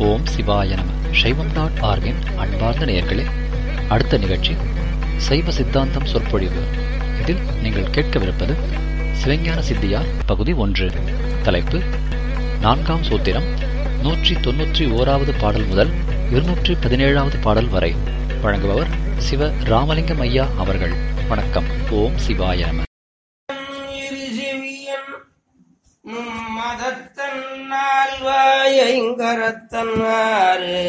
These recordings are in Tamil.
ஓம் சிவாய நம சைவம் டாட் ஆர்கின் அன்பார்ந்த நேயர்களே அடுத்த நிகழ்ச்சி சைவ சித்தாந்தம் சொற்பொழிவு இதில் நீங்கள் கேட்கவிருப்பது சிவஞான சித்தியார் பகுதி ஒன்று தலைப்பு நான்காம் சூத்திரம் நூற்றி தொன்னூற்றி ஓராவது பாடல் முதல் இருநூற்றி பதினேழாவது பாடல் வரை வழங்குபவர் சிவ ராமலிங்கம் ஐயா அவர்கள் வணக்கம் ஓம் சிவாய நம இருசிவியன் மதத்தன் நால்வாயங்கரத்தன்னாறு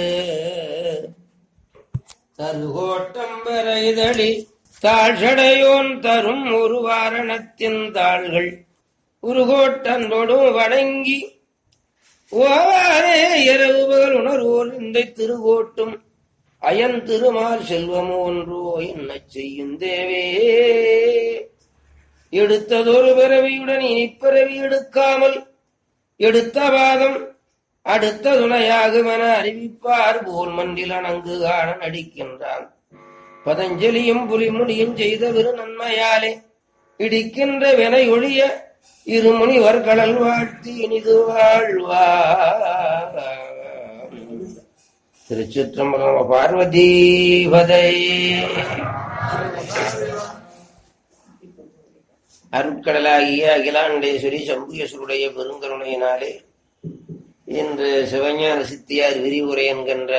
தருகோட்டம் வரைதளி தாழ்சடையோன் தரும் ஒரு வாரணத்தின் தாள்கள் உருகோட்டன்றோடும் வணங்கி ஓவாரே இரவு பகல் உணர்வோர் இந்த திருகோட்டும் அயன் திருமால் செல்வமோ ஒன்றோ என்ன செய்யும் தேவே எடுத்ததொரு பிறவியுடன் இனிப்பிறவி எடுக்காமல் எடுத்த வாதம் அடுத்த துணையாகும் என அறிவிப்பார் போல் மண்டில் அணங்கு காண நடிக்கின்றான் பதஞ்சலியும் புலிமுனியும் செய்த விரு நன்மையாலே இடிக்கின்ற வினை ஒழிய இருமுனிவர் கடல் வாழ்த்தி இனிது வாழ்வா திருச்சிற்றம்பலம் பார்வதி பதை அருட்கடலாகிய அகிலாண்டேஸ்வரி சம்புகேஸ்வருடைய பெருங்கருணையினாலே இன்று சிவஞான சித்தியார் விரிவுரை என்கின்ற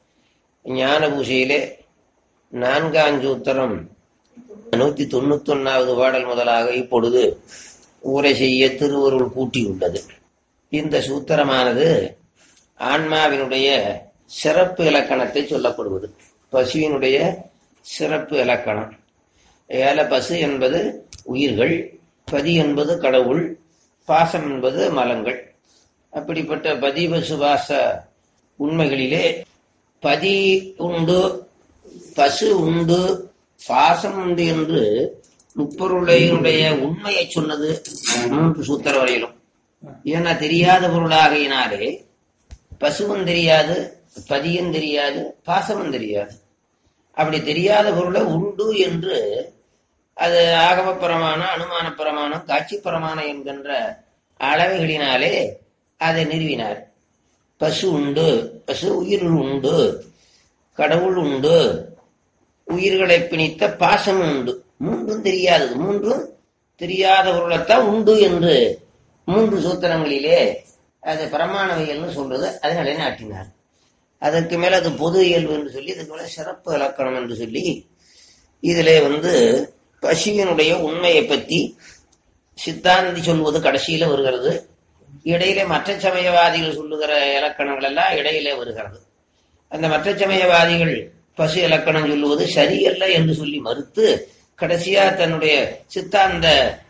ஞான பூசையிலே நான்காஞ்சூத்திரம் நூத்தி தொண்ணூத்தி ஒன்னாவது பாடல் முதலாக இப்பொழுது ஊரை செய்ய திருவருள் கூட்டியுள்ளது இந்த சூத்திரமானது ஆன்மாவினுடைய சிறப்பு இலக்கணத்தை சொல்லப்படுவது பசுவினுடைய சிறப்பு இலக்கணம் ஏல பசு என்பது உயிர்கள் பதி என்பது கடவுள் பாசம் என்பது மலங்கள் அப்படிப்பட்ட பதி பசு பாச உண்மைகளிலே பதி உண்டு பசு உண்டு பாசம் உண்டு என்று முப்பொருளையுடைய உண்மையை சொன்னது மூன்று சூத்திர வரையிலும் ஏன்னா தெரியாத பொருளாகையினாலே பசுவும் தெரியாது பதியும் தெரியாது பாசமும் தெரியாது அப்படி தெரியாத பொருளை உண்டு என்று அது ஆகம பிரமாணம் அனுமான பிரமாணம் காட்சி பிரமாணம் என்கின்ற அளவைகளினாலே அதை நிறுவினார் பசு உண்டு பசு உயிர் உண்டு கடவுள் உண்டு உயிர்களை பிணித்த பாசம் உண்டு மூன்றும் தெரியாதது மூன்றும் தெரியாத பொருளைத்தான் உண்டு என்று மூன்று சூத்திரங்களிலே அது பிரமாணவியல்னு சொல்றது அதை நிலைநாட்டினார் அதற்கு மேல அது பொது இயல்பு என்று சொல்லி இதுக்கு மேல சிறப்பு இலக்கணம் என்று சொல்லி இதிலே வந்து பசுவினுடைய உண்மையை பற்றி சித்தாந்தி சொல்வது கடைசியில வருகிறது இடையிலே மற்ற சமயவாதிகள் சொல்லுகிற இலக்கணங்கள் எல்லாம் இடையிலே வருகிறது அந்த மற்ற சமயவாதிகள் பசு இலக்கணம் சொல்லுவது சரியல்ல என்று சொல்லி மறுத்து கடைசியா தன்னுடைய சித்தாந்த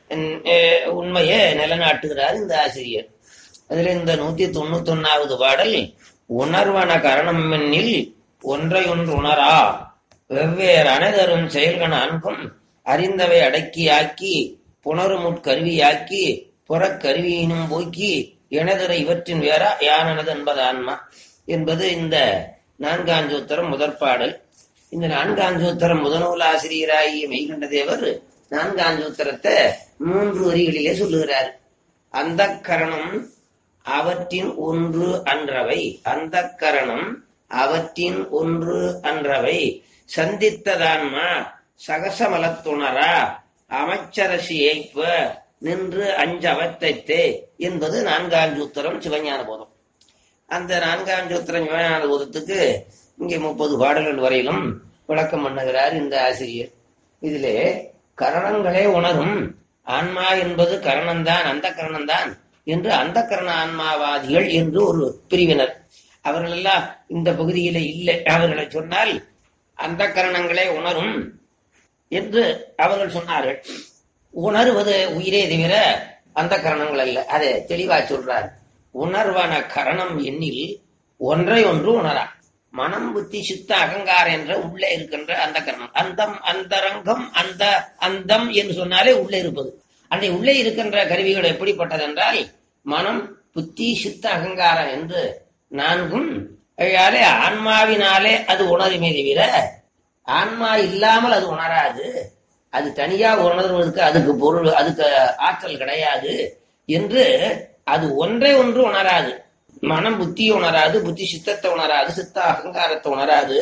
உண்மையை நிலநாட்டுகிறார் இந்த ஆசிரியர் அதுல இந்த நூத்தி தொண்ணூத்தி ஒன்னாவது பாடல் உணர்வன கரணம் எண்ணில் ஒன்றை ஒன்று உணரா வெவ்வேறு அனைதரும் செயல்கன அன்பும் அறிந்தவை அடக்கியாக்கி புணருமுட்கருவியாக்கி புறக்கருவியினும் போக்கி எனதர இவற்றின் வேற யானது என்பது ஆன்மா என்பது இந்த நான்காஞ்சூத்திரம் முதற்பாடல் இந்த நான்காஞ்சூத்திரம் முதநூல் ஆசிரியராகிய மெய்கண்ட தேவர் நான்காஞ்சூத்திரத்தை மூன்று வரிகளிலே சொல்லுகிறார் அந்த கரணம் அவற்றின் ஒன்று அன்றவை அந்த கரணம் அவற்றின் ஒன்று அன்றவை சந்தித்ததான்மா சகசமலத்துணரா அமைச்சரசி ஏய்ப்ப நின்று அஞ்சவத்தைத்தே என்பது நான்காஞ்சூத்திரம் சிவஞான போதம் அந்த நான்காஞ்சூத்திரம் சிவஞான போதத்துக்கு இங்கே முப்பது பாடல்கள் வரையிலும் விளக்கம் பண்ணுகிறார் இந்த ஆசிரியர் இதிலே கரணங்களே உணரும் ஆன்மா என்பது கரணம்தான் அந்த கரணம்தான் என்று அந்த கரண ஆன்மாவாதிகள் என்று ஒரு பிரிவினர் அவர்கள் எல்லாம் இந்த பகுதியில இல்லை அவர்களை சொன்னால் அந்த கரணங்களே உணரும் என்று அவர்கள் சொன்னார்கள் உணர்வது உயிரே தவிர அந்த கரணங்கள் அல்ல அதை தெளிவா சொல்றார் உணர்வான கரணம் எண்ணில் ஒன்றை ஒன்று உணரா மனம் புத்தி சித்த அகங்காரம் என்ற உள்ளே இருக்கின்ற அந்த கரணம் அந்தம் அந்தரங்கம் அந்த அந்தம் என்று சொன்னாலே உள்ளே இருப்பது அந்த உள்ளே இருக்கின்ற கருவிகள் எப்படிப்பட்டது என்றால் மனம் புத்தி சித்த அகங்காரம் என்று நான்கும் அதாலே ஆன்மாவினாலே அது உணருமே தவிர ஆன்மா இல்லாமல் அது உணராது அது தனியா உணர்வதற்கு அதுக்கு பொருள் அதுக்கு ஆற்றல் கிடையாது என்று அது ஒன்றை ஒன்று உணராது மனம் புத்தியை உணராது புத்தி சித்தத்தை உணராது சித்த அகங்காரத்தை உணராது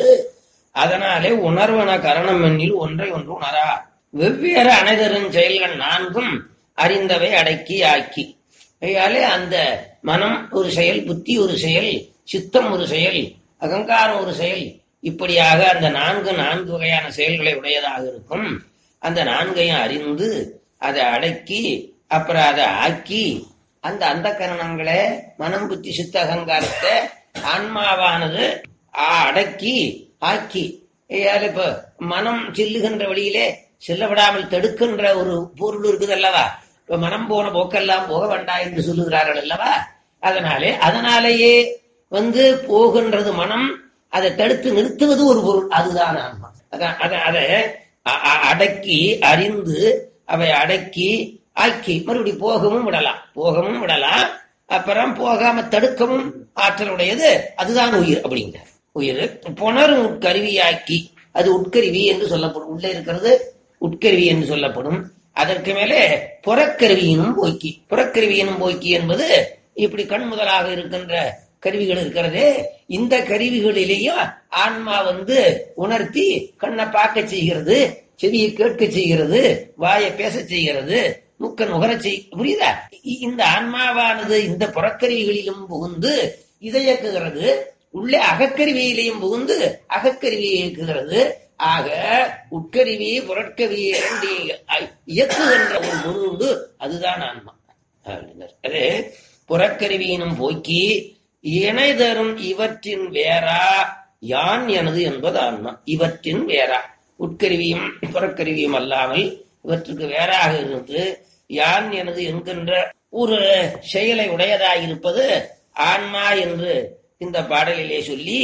அதனாலே உணர்வன கரணம் எண்ணில் ஒன்றை ஒன்று உணரா வெவ்வேறு அனைதரும் செயல்கள் நான்கும் அறிந்தவை அடக்கி ஆக்கி ஆகையாலே அந்த மனம் ஒரு செயல் புத்தி ஒரு செயல் சித்தம் ஒரு செயல் அகங்காரம் ஒரு செயல் இப்படியாக அந்த நான்கு நான்கு வகையான செயல்களை உடையதாக இருக்கும் அந்த நான்கையும் அறிந்து அதை அடக்கி அப்புறம் அதை ஆக்கி அந்த அந்த கரணங்களை மனம் புத்தி சித்த அகங்காரத்தை ஆன்மாவானது ஆ- அடக்கி ஆக்கி ஏயால இப்ப மனம் செல்லுகின்ற வழியிலே செல்ல விடாமல் தடுக்கின்ற ஒரு பொருள் இருக்குது அல்லவா இப்ப மனம் போன போக்கெல்லாம் போக வேண்டாம் என்று சொல்லுகிறார்கள் அல்லவா அதனாலே அதனாலேயே வந்து போகின்றது மனம் அதை தடுத்து நிறுத்துவது ஒரு பொருள் அதுதான் ஆன்மா அதான் அத- அதை அ- அ- அடக்கி அறிந்து அவை அடக்கி ஆக்கி மறுபடி போகவும் விடலாம் போகவும் விடலாம் அப்புறம் போகாம தடுக்கவும் ஆற்றலுடையது அதுதான் உயிர் அப்படிங்கிற உயிர் புணரும் உட்கருவியாக்கி அது உட்கருவி என்று சொல்லப்படும் உள்ளே இருக்கிறது உட்கருவி என்று சொல்லப்படும் அதற்கு மேலே புறக்கருவியினும் போக்கி புறக்கருவியினும் போக்கி என்பது இப்படி கண் முதலாக இருக்கின்ற கருவிகள் இருக்கிறதே இந்த கருவிகளிலேயும் ஆன்மா வந்து உணர்த்தி கண்ணை பார்க்க செய்கிறது செவியை கேட்க செய்கிறது வாயை பேச செய்கிறது மூக்க நுகர செய் புரியுதா இ- இந்த ஆன்மாவானது இந்த புறக்கருவிகளிலும் புகுந்து இதை இயக்குகிறது உள்ளே அகக்கருவியிலையும் புகுந்து அகக்கருவியை இயக்குகிறது ஆக உட்கருவி புறக்கருவி இரண்டு இயக்குகின்ற ஒரு பொருள் உண்டு அதுதான் ஆன்மா அப்படின்னார். அது புறக்கருவியினும் போக்கி இணை தரும் இவற்றின் வேறா யான் எனது என்பது ஆன்மா இவற்றின் வேறா உட்கருவியும் புறக்கருவியும் அல்லாமல் இவற்றுக்கு வேறாக இருந்து யான் எனது என்கின்ற ஒரு செயலை உடையதாயிருப்பது ஆன்மா என்று இந்த பாடலிலே சொல்லி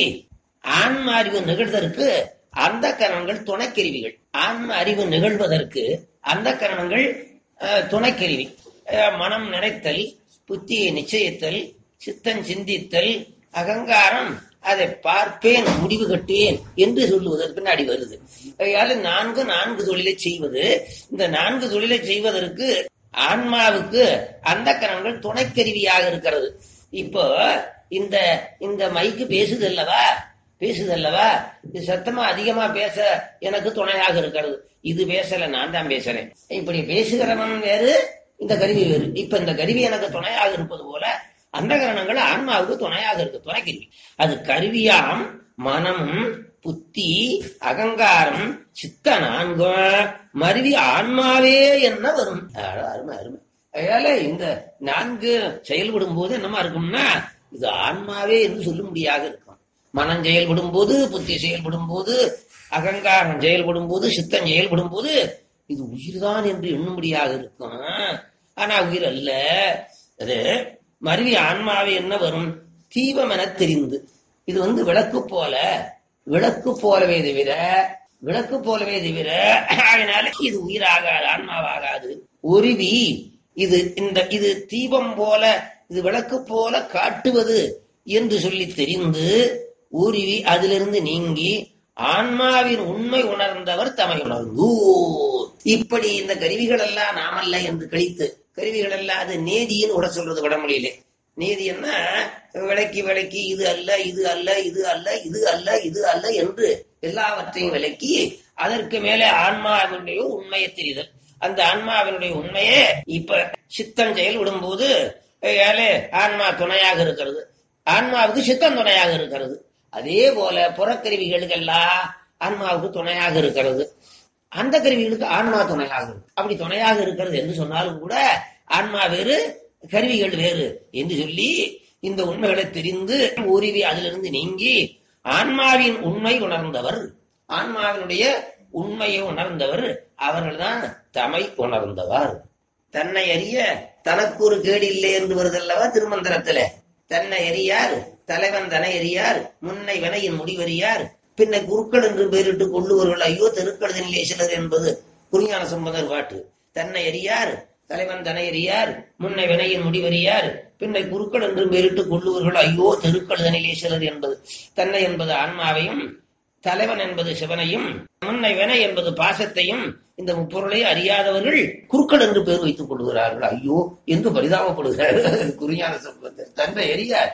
ஆன்ம அறிவு நிகழ்வதற்கு அந்த கரணங்கள் துணைக்கருவிகள் ஆன்ம அறிவு நிகழ்வதற்கு அந்த கரணங்கள் அஹ், துணைக்கருவி அஹ், மனம் நினைத்தல் புத்தியை நிச்சயித்தல் சித்தன் சிந்தித்தல் அகங்காரம் அதை பார்ப்பேன் முடிவு கட்டேன் என்று சொல்லுவதற்கு பின்னாடி வருது ஆகையால நான்கு நான்கு தொழிலை செய்வது இந்த நான்கு தொழிலை செய்வதற்கு ஆன்மாவுக்கு அந்த கரணங்கள் துணைக்கருவியாக இருக்கிறது இப்போ இந்த இந்த மைக்கு பேசுது அல்லவா பேசுது அல்லவா இது சத்தமா அதிகமா பேச எனக்கு துணையாக இருக்கிறது இது பேசல நான் தான் பேசுறேன் இப்படி பேசுகிறவன் வேறு இந்த கருவி வேறு இப்ப இந்த கருவி எனக்கு துணையாக இருப்பது போல அந்த கரணங்கள் ஆன்மாவுக்கு துணையாக இருக்கு துணைக்கருவி அது கருவியாம் மனமும் புத்தி அகங்காரம் சித்த நான்கும் மருவி ஆன்மாவே என்ன வரும் அட, அருமை அருமை அதனால இந்த நான்கு செயல்படும் போது என்னமா இருக்கும்னா இது ஆன்மாவே என்று சொல்ல முடியாது இருக்கும் மனம் செயல்படும் போது புத்தி செயல்படும் போது அகங்காரம் செயல்படும் போது சித்தம் செயல்படும் போது இது உயிர்தான் என்று எண்ணும்படியாக இருக்கும் ஆனா உயிர் அல்ல அது மருவி ஆன்மாவே என்ன வரும் தீபம் என தெரிந்து இது வந்து விளக்கு போல விளக்கு போலவே தவிர விளக்கு போலவே தவிர அதனால இது உயிராகாது ஆன்மாவாகாது உருவி இது இந்த இது தீபம் போல இது விளக்கு போல காட்டுவது என்று சொல்லி தெரிந்து உருவி அதிலிருந்து நீங்கி ஆன்மாவின் உண்மை உணர்ந்தவர் தமை உணர்ந்தூர் இப்படி இந்த கருவிகள் எல்லாம் நாமல்ல என்று கழித்து கருவிகள் எல்லாம் அது நேதின்னு உட சொல்றது வடமொழியிலே நீதி என்ன விளக்கி விளக்கி இது அல்ல இது அல்ல இது அல்ல இது அல்ல இது அல்ல என்று எல்லாவற்றையும் விளக்கி அதற்கு மேலே ஆன்மாவினுடைய உண்மையை தெரிதல் அந்த ஆன்மாவினுடைய உண்மையே இப்ப சித்தம் செயல் விடும்போது ஏலே ஆன்மா துணையாக இருக்கிறது ஆன்மாவுக்கு சித்தம் துணையாக இருக்கிறது அதே போல புறக்கருவிகளுக்கெல்லாம் ஆன்மாவுக்கு துணையாக இருக்கிறது அந்த கருவிகளுக்கு ஆன்மா துணையாக இருக்கு அப்படி துணையாக இருக்கிறது என்று சொன்னாலும் கூட ஆன்மா வேறு கருவிகள் வேறு என்று சொல்லி இந்த உண்மைகளை தெரிந்து உருவி அதிலிருந்து நீங்கி ஆன்மாவின் உண்மை உணர்ந்தவர் ஆன்மாவினுடைய உண்மையை உணர்ந்தவர் அவர்கள்தான் தமை உணர்ந்தவர் தன்னை அறிய தனக்கு ஒரு கேடு இல்லை என்று வருதல்லவா திருமந்திரத்துல தன்னை அறியார் தலைவன் தனை அறியார் முன்னை வினையின் முடிவறியார் பின்ன குருக்கள் என்று பெயரிட்டு கொள்ளுவர்கள் ஐயோ தெருக்கழுதனிலே சிலர் என்பது குறிஞான சம்பந்தர் பாட்டு தன்னை அறியார் தலைவன் தனை அறியார் முன்னை வினையின் முடிவறியார் பின்னை குருக்கள் என்று பெயரிட்டு கொள்ளுவர்கள் ஐயோ தெருக்கழுதனிலே சிலர் என்பது தன்னை என்பது ஆன்மாவையும் தலைவன் என்பது சிவனையும் முன்னை வினை என்பது பாசத்தையும் இந்த முப்பொருளை அறியாதவர்கள் குருக்கள் என்று பெயர் வைத்துக் கொள்கிறார்கள் ஐயோ என்று பரிதாபப்படுகிறார்கள் குறிஞான சம்பந்தர் தன்னை அறியார்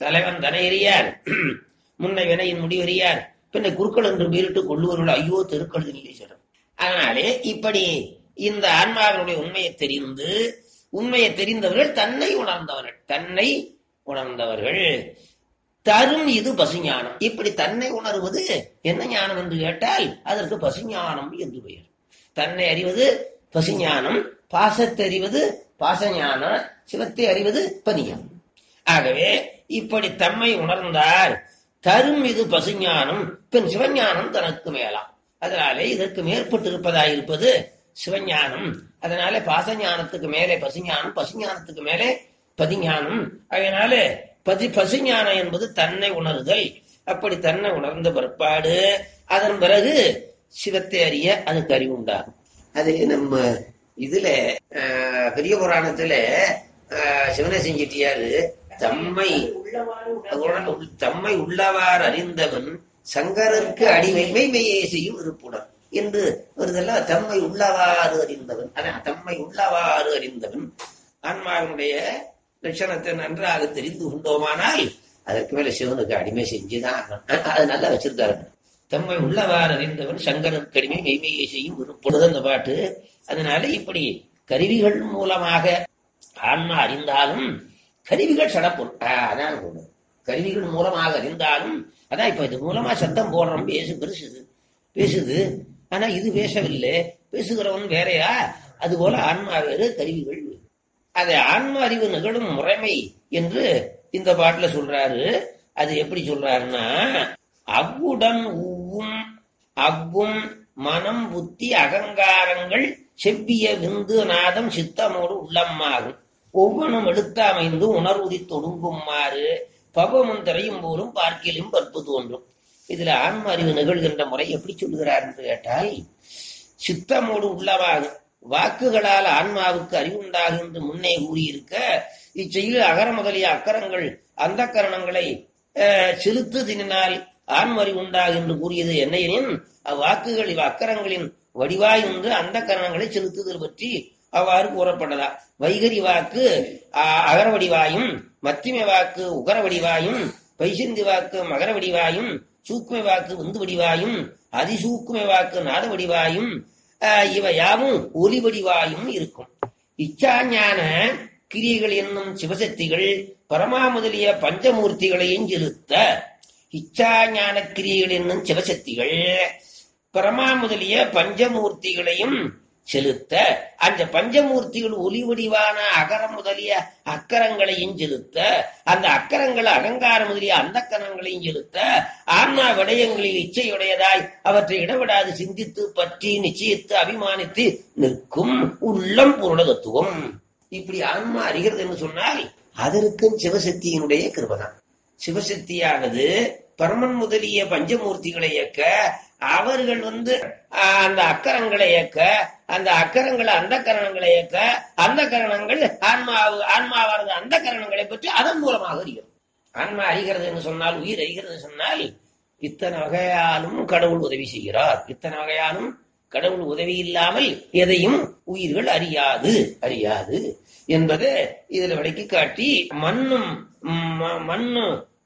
தலைவன் தன எறியார் முன்னை வினையின் முடிவறியார் பின்னை குறுக்கள் என்று பேரிட்டு கொள்ளுவர்கள் ஐயோ தெருக்கள் நிலை அதனாலே இப்படி இந்த ஆன்மாவினுடைய உண்மையை தெரிந்து உண்மையை தெரிந்தவர்கள் தன்னை உணர்ந்தவர்கள் தன்னை உணர்ந்தவர்கள் தரும் இது பசுஞானம் இப்படி தன்னை உணர்வது என்ன ஞானம் என்று கேட்டால் அதற்கு பசுஞானம் என்று பெயர் தன்னை அறிவது பசுஞானம் பாசத்தை அறிவது பாசஞானம் சிவத்தை அறிவது பனிஞானம் ஆகவே இப்படி தம்மை உணர்ந்தார் தரும் இது பசுஞானம் பின் சிவஞானம் தனக்கு மேலாம் அதனாலே இதற்கு மேற்பட்டு இருப்பதாயிருப்பது சிவஞானம் அதனால பாசஞானத்துக்கு மேலே பசுஞானம் பசுஞானத்துக்கு மேலே பதிஞானம் அதனால பதி பசுஞானம் என்பது தன்னை உணர்தல் அப்படி தன்னை உணர்ந்த பிற்பாடு அதன் பிறகு சிவத்தை அறிய அதுக்கு அறிவு உண்டாகும் அது நம்ம இதுல ஆஹ், பெரிய புராணத்துல ஆஹ், சிவனேசன் செட்டியாரு தம்மை உள்ள- தம்மை உள்ளவார் அறிந்தவன் சங்கரருக்கு அடிமைமை மெய்யே செய்யும் இருப்புடன் என்று வருதல்ல தம்மை உள்ளவாறு அறிந்தவன் அதான் தம்மை உள்ளவாறு அறிந்தவன் ஆன்மாவினுடைய லட்சணத்தை நன்றாக தெரிந்து கொண்டோமானால் அதற்கு மேல சிவனுக்கு அடிமை செஞ்சுதான் ஆகணும். அது நல்லா வச்சிருக்காரு தம்மை உள்ளவாறு அறிந்தவன் சங்கரருக்கு அடிமை மெய்மையை செய்யும் விருப்பது அந்த பாட்டு அதனால இப்படி கருவிகள் மூலமாக ஆன்மா அறிந்தாலும் கருவிகள் சடப்பொருள் ஆஹ், அதான் ஒண்ணு. கருவிகள் மூலமாக அறிந்தாலும் அதான் இப்ப இது மூலமா சத்தம் போடுறோம் பேசு பெருசுது பேசுது ஆனா இது பேசவில்லை பேசுகிறவன் வேறையா அது போல ஆன்மா வேறு கருவிகள் வேறு. அதை ஆன்ம அறிவு நிகழும் முறைமை என்று இந்த பாட்டுல சொல்றாரு அது எப்படி சொல்றாருன்னா அவ்வுடன் உவ்வும் அவ்வும் மனம் புத்தி அகங்காரங்கள் செவ்விய விந்து நாதம் சித்தமோடு உள்ளம்மாகும் ஒவ்வொன்றும் எடுத்தாமைந்து உணர்வுதி தொடுங்குமாறு பவமும் திரையும் போலும் பார்க்கிலும் பற்பு தோன்றும் இதுல ஆன்ம அறிவு நிகழ்கின்ற முறை எப்படி சொல்லுகிறார் என்று கேட்டால் சித்தமோடு உள்ளவாகும் வாக்குகளால் ஆன்மாவுக்கு அறிவுண்டாகும் என்று முன்னே கூறியிருக்க இச்செயலில் அகர முதலிய அக்கரங்கள் அந்த கரணங்களை செலுத்து தினால் ஆன்மறிவு உண்டாகும் என்று கூறியது என்னையெனின் அவ்வாக்குகள் இவ் அக்கரங்களின் வடிவாய் என்று அந்த கரணங்களை செலுத்துதல் பற்றி அவ்வாறு கூறப்பட்டதா வைகரி வாக்கு அ- அகர வடிவாயும் மத்திமை வாக்கு உகர வடிவாயும் பைசிந்தி வாக்கு மகர வடிவாயும் சூக்குமை வாக்கு விந்து வடிவாயும் அதிசூக்குமை வாக்கு நாத வடிவாயும் ஆஹ், இவை யாவும் ஒலி வடிவாயும் இருக்கும் இச்சாஞான கிரியைகள் என்னும் சிவசக்திகள் பரமா முதலிய பஞ்சமூர்த்திகளையும் செலுத்த இச்சா ஞான கிரியைகள் என்னும் சிவசக்திகள் பரமா முதலிய பஞ்சமூர்த்திகளையும் செலுத்த அந்த பஞ்சமூர்த்திகள் ஒளி வடிவான அகரம் முதலிய அக்கரங்களையும் செலுத்த அந்த அக்கரங்கள் அகங்கார முதலிய அந்த கரங்களையும் செலுத்த ஆன்மா விடயங்களில் இச்சையுடையதாய் அவற்றை இடவிடாது சிந்தித்து பற்றி நிச்சயித்து அபிமானித்து நிற்கும் உள்ளம் பூரண தத்துவம் இப்படி ஆன்மா அறிகிறது என்று சொன்னால் அதற்கும் சிவசக்தியினுடைய கிருபதான் சிவசக்தியானது பரமன் முதலிய பஞ்சமூர்த்திகளை இயக்க அவர்கள் வந்து ஆஹ், அந்த அக்கரங்களை இயக்க அந்த அக்கரங்களை அந்த கரணங்களை இயக்க அந்த கரணங்கள் ஆன்மாவு ஆன்மாவானது அந்த கரணங்களை பற்றி அதன் மூலமாக அறிகிறது ஆன்மா அறிகிறது என்று சொன்னால் உயிர் அறிகிறது என்று சொன்னால் இத்தனை வகையாலும் கடவுள் உதவி செய்கிறார் இத்தனை வகையாலும் கடவுள் உதவி இல்லாமல் எதையும் உயிர்கள் அறியாது அறியாது என்பது இதுல விளக்கி காட்டி மண்ணும் ம- மண்ணு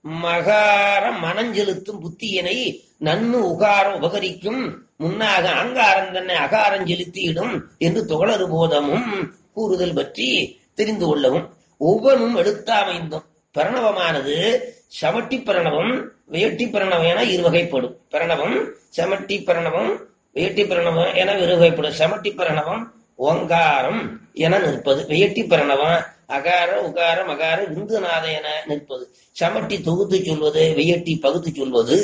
மகார மனஞ்செலுத்தும் புத்தியனை நன்னு உகாரம் உபகரிக்கும் முன்னாக அங்காரம் தன்னை அகாரம் செலுத்தியிடும் என்று தொகலறு போதமும் கூறுதல் பற்றி தெரிந்து கொள்ளவும் ஒவ்வொன்றும் எடுத்தாமைந்தும் பிரணவமானது சமட்டி பிரணவம் வேட்டி பிரணவம் என இருவகைப்படும் பிரணவம் சமட்டி பிரணவம் வேட்டி பிரணவம் என இருவகைப்படும் சமட்டி பிரணவம் ஓங்காரம் என நிற்பது வேட்டி பிரணவம் அகார உகார மகார விந்துநாத என நிற்பது சமட்டி தொகுத்து சொல்வது வெயட்டி பகுத்து சொல்வது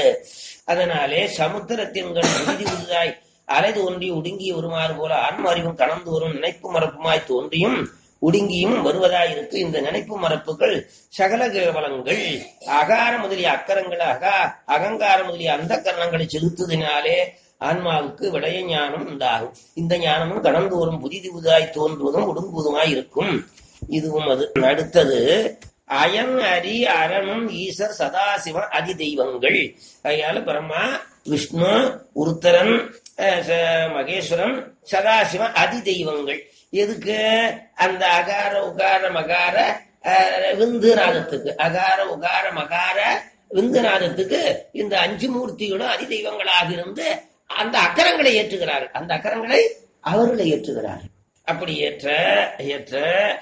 அதனாலே சமுத்திரத்தின்கள் உறுதி உறுதாய் அலைது ஒன்றி ஒடுங்கி வருமாறு போல ஆன்ம அறிவும் கலந்து வரும் நினைப்பு மரப்புமாய் தோன்றியும் ஒடுங்கியும் வருவதாயிருக்கு இந்த நினைப்பு மரப்புகள் சகல கேவலங்கள் அகார முதலிய அக்கரங்கள் அகா அகங்கார முதலிய அந்த கரணங்களை செலுத்துவதனாலே ஆன்மாவுக்கு விடய ஞானம் உண்டாகும் இந்த ஞானமும் கடந்து வரும் புதிது புதிதாய் தோன்றுவதும் ஒடுங்குவதுமாய் இருக்கும் இதுவும் அது அடுத்தது அயன் அரி அரணும் ஈசர் சதாசிவம் அதி தெய்வங்கள் அதனால பிரம்மா விஷ்ணு உருத்தரன் அஹ், ச- மகேஸ்வரன் சதாசிவம் அதி தெய்வங்கள் எதுக்கு அந்த அகார உகார மகார அஹ், விந்து நாதத்துக்கு அகார உகார மகார விந்து நாதத்துக்கு இந்த அஞ்சு மூர்த்திகளும் அதிதெய்வங்களாக இருந்து அந்த அக்கரங்களை ஏற்றுகிறார்கள் அந்த அக்கரங்களை அவர்களை ஏற்றுகிறார்கள் அப்படி ஏற்ற ஏற்ற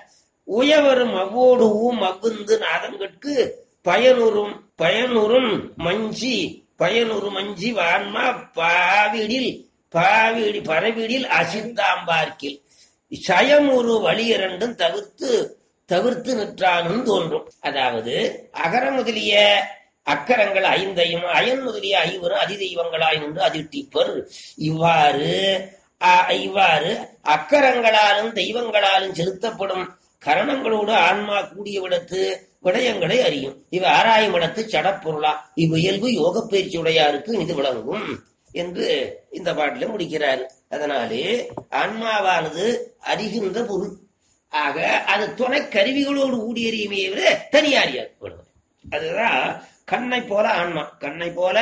உயவரும் அவ்வோடு ஊம் அவ்விந்து நாதங்கட்கு பயனுறும் பயனுறும் மஞ்சி பயனுறு மஞ்சி வான்மா பாவிடில் பாவிடி பரவிடில் அசித்தாம்பார்க்கில் சயமுறு வழி இரண்டும் தவிர்த்து தவிர்த்து நிற்றானும் தோன்றும் அதாவது அகர முதலிய அக்கரங்கள் ஐந்தையும் அயன் முதலிய ஐவரும் அதிதெய்வங்களாய் நின்று அதிர்ட்டிப்பர் இவ்வாறு அ- இவ்வாறு அக்கரங்களாலும் தெய்வங்களாலும் செலுத்தப்படும் கரணங்களோடு ஆன்மா கூடிய விடத்து விடயங்களை அறியும் இவ ஆராயும் இடத்து சடப்பொருளா இவ் இயல்பு யோக பயிற்சியுடையாருக்கு இது விளங்கும் என்று இந்த பாட்டில முடிக்கிறார் அதனாலே ஆன்மாவானது அறிகின்ற பொருள் ஆக அது துணை கருவிகளோடு ஊடியறியுமே விட தனியாரியாது விடுவது அதுதான் கண்ணை போல ஆன்மா கண்ணை போல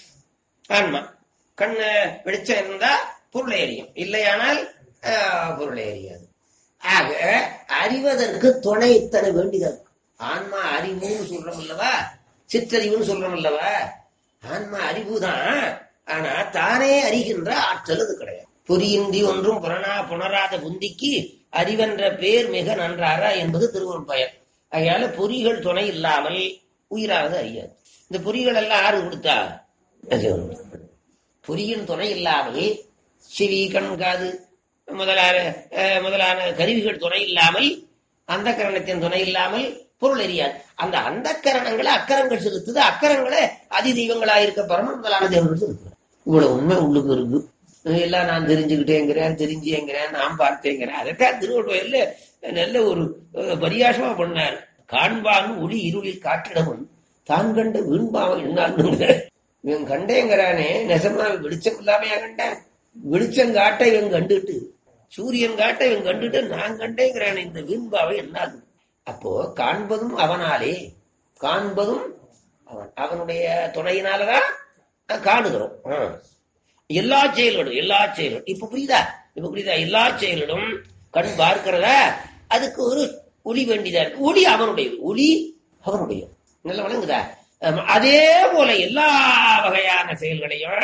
ஆன்மா கண்ணு வெளிச்சம் இருந்தா பொருளை அறியும் இல்லையானால் ஆஹ், பொருளை அறியாது ஆக அறிவதற்கு துணை தர வேண்டியது ஆன்மா அறிவுன்னு சொல்றோம் அல்லவா சிற்றறிவுன்னு சொல்றோம் அல்லவா ஆன்மா அறிவுதான் ஆனா தானே அறிகின்ற ஆற்றல் அது கிடையாது பொறியின்றி ஒன்றும் புறனா புணராத புந்திக்கு அறிவென்ற பேர் மிக நன்றார என்பது திருவள்ளுவர் பயன் அதனால பொறிகள் துணை இல்லாமல் உயிரானது அறியாது இந்த பொறிகள் எல்லாம் ஆறு கொடுத்தா அது பொறியின் துணை இல்லாமல் செவி கண் காது முதலான அஹ், முதலான கருவிகள் துணை இல்லாமல் அந்த கரணத்தின் துணை இல்லாமல் பொருள் எரியாது அந்த அந்த கரணங்களை அக்கரங்கள் செலுத்துது அக்கரங்களை அதி தெய்வங்களா இருக்க பரம முதலான தெய்வங்கள் செலுத்துது இவ்வளவு உண்மை உள்ளுக்கு இருக்கு எல்லாம் நான் தெரிஞ்சுக்கிட்டேங்கிறேன் தெரிஞ்சேங்கிறேன் நான் பார்த்தேங்கிறேன் அதைத்தான் திருவள்ளுவர்ல நல்ல ஒரு அஹ், பரியாசமா பண்ணார் காண்பான் ஒளி இருளில் காற்றிடவும் தான் கண்ட வீண்பாவம் என்னான்னு இவன் கண்டேங்கிறானே நெசமா வெளிச்சம் இல்லாமையா கண்டேன் வெளிச்சம் காட்ட இவன் கண்டுட்டு சூரியன் காட்ட இவன் கண்டுட்டு நான் கண்டேங்கிறானே இந்த வீண்பாவை என்னாகும் அப்போ காண்பதும் அவனாலே காண்பதும் அவன் அவனுடைய துணையினாலதான் காணுகிறோம் ஆ. எல்லா செயல்களும் எல்லா செயல்களும் இப்ப புரியுதா இப்ப புரியுதா எல்லா செயல்களும் கண் பார்க்கிறதா அதுக்கு ஒரு ஒளி வேண்டியதா இருக்கு ஒளி அவனுடைய ஒளி அவனுடைய நல்ல வழங்குதா ஆமா, அதே போல எல்லா வகையான செயல்களையும்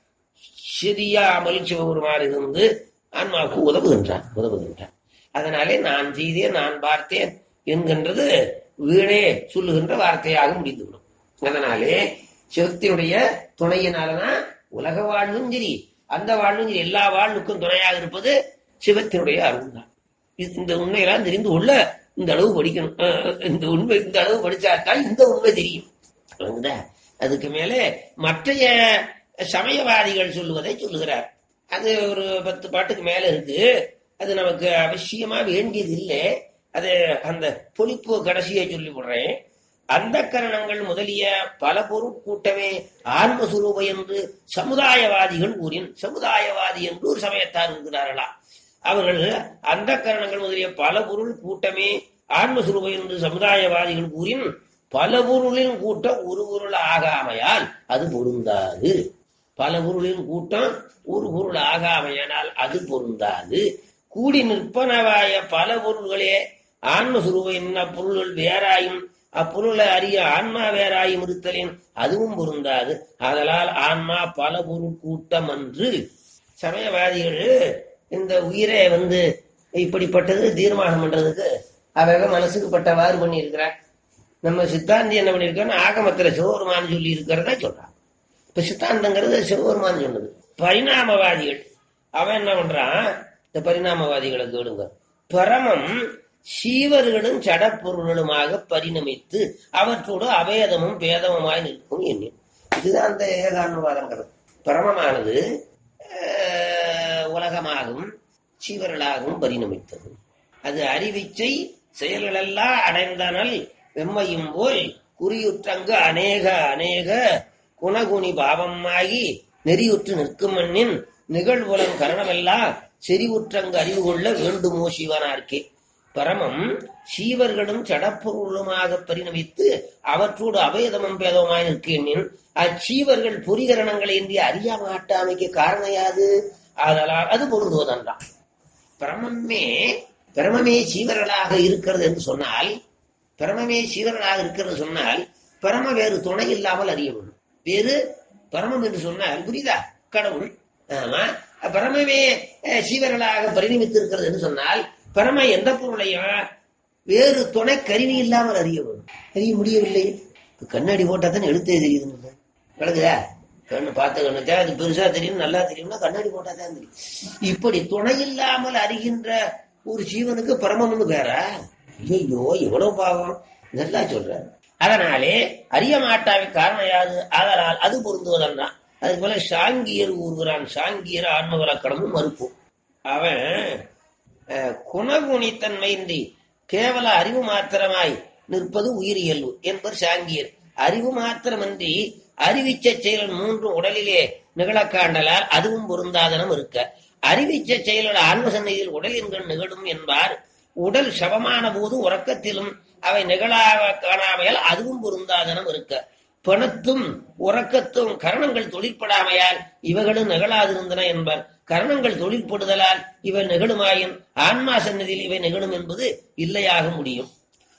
சிறியாமல் சிவபெருமான் இருந்து ஆன்மாவுக்கு உதவுகின்றான் உதவுகின்றான் அதனாலே நான் செய்தேன் நான் பார்த்தேன் என்கின்றது வீணே சொல்லுகின்ற வார்த்தையாக முடிந்துவிடும் அதனாலே சிவத்தினுடைய துணையினாலதான் உலக வாழ்வும் சரி அந்த வாழ்வும் சரி எல்லா வாழ்வுக்கும் துணையாக இருப்பது சிவத்தினுடைய அருள் தான் இது- இந்த உண்மையெல்லாம் தெரிந்து கொள்ள இந்த அளவு படிக்கணும் அஹ் இந்த உண்மை இந்த அளவு படிச்சாதான் இந்த உண்மை தெரியும் விளங்குதா? அதுக்கு மேலே மற்றைய சமயவாதிகள் சொல்லுவதை சொல்லுகிறார் அது ஒரு பத்து பாட்டுக்கு மேல இருக்கு அது நமக்கு அவசியமா வேண்டியது இல்லை அது அந்த பொழிப்பு கடைசியை சொல்லி விடுறேன் அந்த கரணங்கள் முதலிய பல பொருட்கூட்டமே ஆன்மசுரூப என்று சமுதாயவாதிகள் கூறின் சமுதாயவாதி என்று ஒரு சமயத்தார் இருக்கிறார்களா அவர்கள் அந்த கரணங்கள் முதலிய பல பொருள் கூட்டமே ஆன்மசுரூப என்று சமுதாயவாதிகள் கூறின் பல பொருளின் கூட்டம் ஒரு பொருள் ஆகாமையால் அது பொருந்தாது பல பொருளின் கூட்டம் ஒரு பொருள் ஆகாமையானால் அது பொருந்தாது கூடி நிற்பனவாய பல பொருள்களே ஆன்மசுரூப என்ன பொருள்கள் வேறாயும் அப்பொருளை அறிய ஆன்மா வேறாயும் இருத்தலின் அதுவும் பொருந்தாது ஆதலால் ஆன்மா பல பொருள் கூட்டம் அன்று சமயவாதிகள் இந்த உயிரை வந்து இப்படிப்பட்டது தீர்மானம் பண்றதுக்கு அவக மனசுக்கு பட்டவாறு பண்ணி இருக்கிறார் நம்ம சித்தாந்தி என்ன பண்ணிருக்கோம்னா ஆகமத்துல சிவபெருமான் சொல்லி இருக்கிறதா சொல்றான் இப்ப சித்தாந்தங்கிறது சிவபெருமான் சொன்னது பரிணாமவாதிகள் அவன் என்ன பண்றான் இந்த பரிணாமவாதிகளை கேளுங்க பரமம் சீவர்களும் ஜடப்பொருள்களுமாக பரிணமித்து அவற்றோடு அபேதமும் பேதமுமாய் நிற்கும் எண்ணி இதுதான் அந்த ஏகானுவாதங்கிறது பரமமானது அஹ், உலகமாகவும் சீவர்களாகவும் பரிணமித்தது அது அறிவிச்சை செயல்களெல்லாம் அடைந்தனல் வெம்மையும் போல் குறியுற்றங்கு அநேக அநேக குணகுணி பாவமாகி நெறியுற்று நிற்கும் மண்ணின் நிகழ்வுலம் கரணமெல்லாம் செறிவுற்றங்கு அறிவு கொள்ள வேண்டுமோ சிவனார்க்கே பரமம் சீவர்களும் சடப்பொருளுமாக பரிணமித்து அவற்றோடு அபேதமும் பேதமாய் நிற்கின் அச்சீவர்கள் பொறிகரணங்களை இன்றி அறிய மாட்டாமைக்கு காரணம் யாது ஆதலால் அது பொருந்துவதன்றான் பிரமமே பிரமமே சீவர்களாக இருக்கிறது என்று சொன்னால் பரமமே சீவரனாக இருக்கிறது சொன்னால் பரம வேறு துணை இல்லாமல் அறிய வேண்டும் வேறு பரமம் என்று சொன்னால் புரியுதா கடவுள் ஆமா பரமமே அஹ், சீவர்களாக பரிணமித்து இருக்கிறது என்று சொன்னால் பரம எந்த பொருளையும் வேறு துணை கருவி இல்லாமல் அறிய வேண்டும் அறிய முடியவில்லை இப்ப கண்ணாடி போட்டா தானே எழுத்தே தெரியுது விளக்குதா கண்ணு பார்த்த கண்ணுக்கு அது பெருசா தெரியும் நல்லா தெரியும்னா கண்ணாடி போட்டா தான் தெரியும் இப்படி துணை இல்லாமல் அறிகின்ற ஒரு ஜீவனுக்கு பரமம்னு பேரா ஐயோ எவ்வளவு பாவம் நல்லா சொல்றாரு அதனாலே அறிய மாட்டாவை காரணம் யாது ஆதலால் அது பொருந்துவதல்தான் அதுக்கு போல சாங்கியர் ஊர்கிறான் சாங்கியர் ஆன்மவலக்கடமும் மறுப்போம் அவன் அஹ், குணகுணித்தன்மையின்றி கேவல அறிவு மாத்திரமாய் நிற்பது உயிரியல்பு என்பர் சாங்கியர் அறிவு மாத்திரமன்றி அறிவிச்ச செயலன் மூன்று உடலிலே நிகழக்காண்டலால் அதுவும் பொருந்தாதனம் இருக்க அறிவிச்ச செயலோட ஆன்ம சந்நிதியில் உடலின்கள் நிகழும் என்பார் உடல் சவமான போது உறக்கத்திலும் அவை நிகழாக காணாமையால் அதுவும் பொருந்தாதனம் இருக்க பணத்தும் உறக்கத்தும் கரணங்கள் தொழிற்படாமையால் இவைகளும் நிகழாதிருந்தன என்பர் கரணங்கள் தொழிற்படுதலால் இவை நிகழுமாயின் ஆன்மா சன்னதியில் இவை நிகழும் என்பது இல்லையாக முடியும்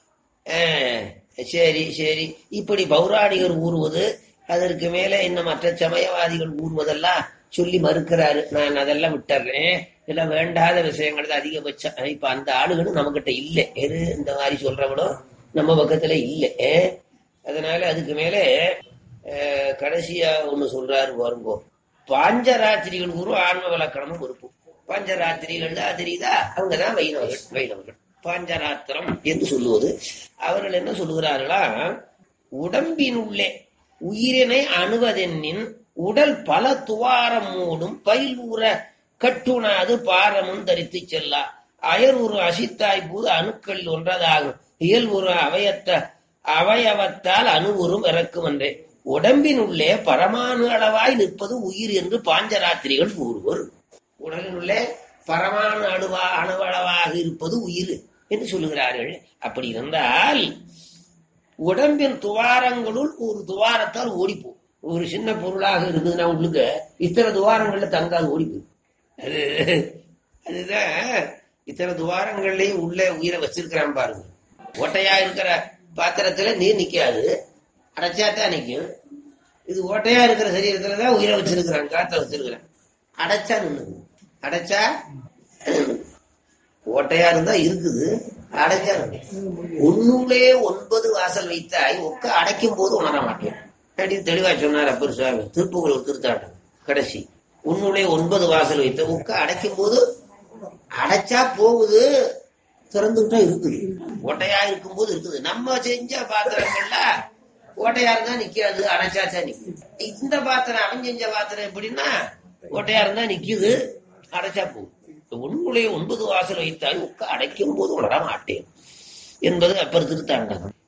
அஹ், சரி சரி இப்படி பௌராணிகர் ஊறுவது அதற்கு மேல இன்னும் மற்ற சமயவாதிகள் ஊறுவதெல்லாம் சொல்லி மறுக்கிறாரு நான் அதெல்லாம் விட்டுறேன் இதெல்லாம் வேண்டாத விஷயங்கள் தான் அதிகபட்சம் இப்ப அந்த ஆளுகளும் நம்ம கிட்ட இல்லை எது இந்த மாதிரி சொல்றவங்களும் நம்ம பக்கத்துல இல்லை அதனால அதுக்கு மேல அஹ், கடைசியா ஒண்ணு சொல்றாரு பாருங்கோ பாஞ்சராத்திரிகள் குரு ஆன்ம விளக்கணமும் இருக்கும் பாஞ்சராத்திரிகள் தெரியுதா அவங்கதான் வைணவர்கள் வைணவர்கள் பாஞ்சராத்திரம் என்று சொல்லுவது அவர்கள் என்ன சொல்லுகிறார்களா உடம்பினுள்ளே உயிரினை அணுவதென்னின் உடல் பல துவாரம் மூடும் பயிலூர கட்டுணாது பாரமும் தரித்து செல்லா அயர்வுறு அசித்தாய் போது அணுக்கள் ஒன்றதாகும் இயல்புறு அவயத்த அவயவத்தால் அணுவுறும் இறக்கும் என்றே உடம்பின் உள்ளே பரமாணு அளவாய் நிற்பது உயிர் என்று பாஞ்சராத்திரிகள் கூறுவர் உடலினுள்ளே பரமாணு அணுவா அணுவளவாக இருப்பது உயிர் என்று சொல்லுகிறார்கள் அப்படி இருந்தால் உடம்பின் துவாரங்களுள் ஒரு துவாரத்தால் ஓடிப்போம் ஒரு சின்ன பொருளாக இருக்குதுன்னா உள்ளுக்கு இத்தனை துவாரங்கள்ல தங்காது ஓடிப்போம் அது அதுதான் இத்தனை துவாரங்கள்லயும் உள்ள உயிரை வச்சிருக்கிறான் பாருங்க ஓட்டையா இருக்கிற பாத்திரத்துல நீர் நிக்காது அடைச்சாத்தான் நிக்கும் இது ஓட்டையா இருக்கிற சரீரத்துல தான் உயிரை வச்சிருக்கிறான் காத்த வச்சிருக்கிறான் அடைச்சா நின்னுது அடைச்சா ஓட்டையா இருந்தா இருக்குது அடைச்சா நின்னுது. உன்னுள்ளே ஒன்பது வாசல் வைத்தாய் ஒக்க அடைக்கும் போது உணர மாட்டேன் அப்படின்னு தெளிவா சொன்னார் அப்பர் சுவாமி திருப்புகள் திருத்தாட்டம் கடைசி உன்னுள்ளே ஒன்பது வாசல் வைத்த உக்க அடைக்கும் போது அடைச்சா போகுது திறந்துகிட்டா இருக்குது ஓட்டையா இருக்கும் போது இருக்குது நம்ம செஞ்ச பாத்திரங்கள்ல ஓட்டையா இருந்தா நிக்காது அடைச்சாச்சா நிக்குது இந்த பாத்திரம் அவன் செஞ்ச பாத்திரம் எப்படின்னா ஓட்டையா இருந்தா நிக்குது அடைச்சா போகுது உன்னுடைய ஒன்பது வாசல் வைத்தால் உக்க அடைக்கும் போது உணர மாட்டேன் என்பது அப்பர் திருத்தாண்டகம்